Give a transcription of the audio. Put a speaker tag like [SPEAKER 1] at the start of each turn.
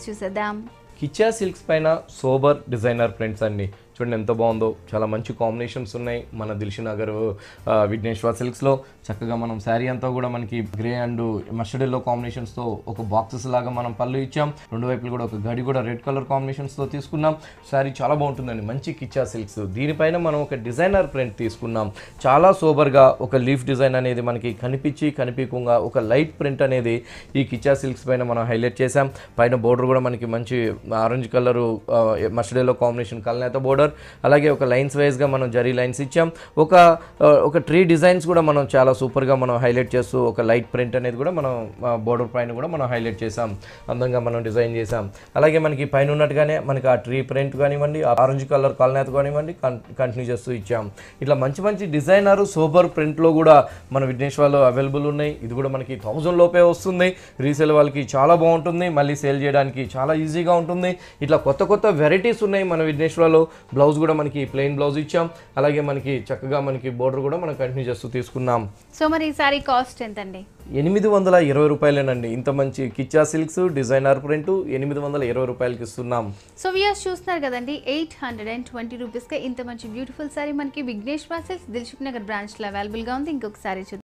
[SPEAKER 1] చూసేద్దాం
[SPEAKER 2] కిచా సిల్క్స్ పైన సోబర్ డిజైనర్ ప్రింట్స్ అండి చూడండి ఎంత బాగుందో చాలా మంచి కాంబినేషన్స్ ఉన్నాయి మన దిల్షు నగర్ ఆ, విఘ్నేశ్వర సిల్క్స్లో చక్కగా మనం శారీ అంతా కూడా మనకి గ్రే అండ్ మస్టర్డ్ ఎల్లో కాంబినేషన్స్తో ఒక బాక్సెస్ లాగా మనం పళ్ళు ఇచ్చాం రెండు వైపులు కూడా ఒక గడి కూడా రెడ్ కలర్ కాంబినేషన్స్తో తీసుకున్నాం శారీ చాలా బాగుంటుందండి మంచి కిచ్చా సిల్క్స్ దీనిపైన మనం ఒక డిజైనర్ ప్రింట్ తీసుకున్నాం చాలా సోబర్గా ఒక లీఫ్ డిజైన్ అనేది మనకి కనిపించి కనిపించకుండా ఒక లైట్ ప్రింట్ అనేది ఈ కిచ్చా సిల్క్స్ పైన మనం హైలైట్ చేసాం పైన బోర్డర్ కూడా మనకి మంచి orange colour mustard yellow combination కల్నేత బోర్డర్ అలాగే ఒక లైన్స్ వైజ్గా మనం జరీ లైన్స్ ఇచ్చాం ఒక ఆ, ఒక ట్రీ డిజైన్స్ కూడా మనం చాలా సూపర్గా మనం హైలైట్ చేస్తూ ఒక లైట్ ప్రింట్ అనేది కూడా మనం బోర్డర్ పైన కూడా మనం హైలైట్ చేసాం అందంగా మనం డిజైన్ చేసాం అలాగే మనకి పైన ఉన్నట్టుగానే మనకి ఆ ట్రీ ప్రింట్ కానివ్వండి ఆరెంజ్ కలర్ కల్నేత కానివ్వండి కంటిన్యూ చేస్తూ ఇచ్చాం ఇట్లా మంచి మంచి డిజైనర్ సూపర్ ప్రింట్లో కూడా మన విఘ్నేశ్వర్లో అవైలబుల్ ఉన్నాయి ఇది కూడా మనకి థౌజండ్ లోపే వస్తుంది రీసేల్ వాళ్ళకి చాలా బాగుంటుంది మళ్ళీ సేల్ చేయడానికి చాలా ఈజీగా ఉంటుంది ఇట్లా కొత్త కొత్త వెరైటీస్ ఉన్నాయి మన విఘ్నేశ్వర్లో బ్లౌజ్ కూడా మనకి ప్లెయిన్ బ్లౌజ్ ఇచ్చాం అలాగే మనకి చక్కగా మనకి బోర్డర్ కూడా మనం కంటిన్యూ చేస్తూ తీసుకున్నాం
[SPEAKER 1] సో మరి ఈ సారీ కాస్ట్ ఎంతండి
[SPEAKER 2] ఎనిమిది వందల ఇరవై రూపాయలేనండి ఇంత మంచి కిచ్చా సిల్క్స్ డిజైనర్ ప్రింట్ ఎనిమిది వందల ఇరవై రూపాయలకి ఇస్తున్నాం
[SPEAKER 1] సో వ్యూయర్స్ చూస్తున్నారు కదండి ఎయిట్ హండ్రెడ్ అండ్ ట్వంటీ రూపీస్కి ఇంత మంచి బ్యూటిఫుల్ సారీ మనకి విఘ్నేశ్వర సిల్క్స్ దిల్సుఖ్ నగర్ బ్రాంచ్లో అవైలబుల్గా ఉంది ఇంకొక సారీ చూద్దాం